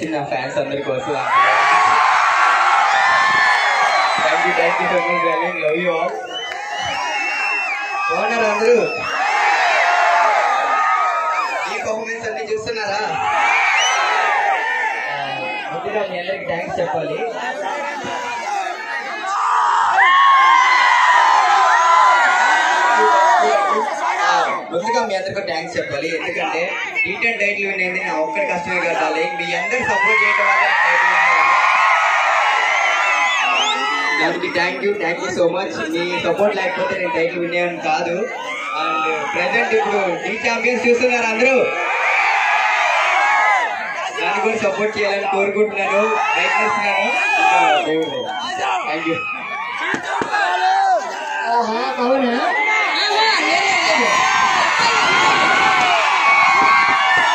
వచ్చింది నా ఫ్యాన్స్ అందరి కోసం thank you thank you so much darling love you all బాగున్నారు అందరూ ఈ పర్ఫార్మెన్స్ అన్ని చూస్తున్నారా ఆ, ముందుగా మీ అందరికి థ్యాంక్స్ చెప్పాలి ఆ, ముందుగా మీ అందరికీ థ్యాంక్స్ చెప్పాలి ఎందుకంటే రీటర్న్ టైటిల్ విన్ అయింది నా ఒక్కడి కష్టమే కట్టాలి మీ అందరు సపోర్ట్ చేయడం వల్ల నేను title win అయ్యాను. దానికి thank you thank you so much మీ సపోర్ట్ లేకపోతే నేను టైటిల్ విన్ అయ్యాను కాదు అండ్ ప్రెసెంట్ ఇప్పుడు టీ ఛాంపియన్స్ చూస్తున్నారు అందరూ దాన్ని కూడా సపోర్ట్ చేయాలని కోరుకుంటున్నాను ప్రయత్నిస్తున్నాను థ్యాంక్ యూ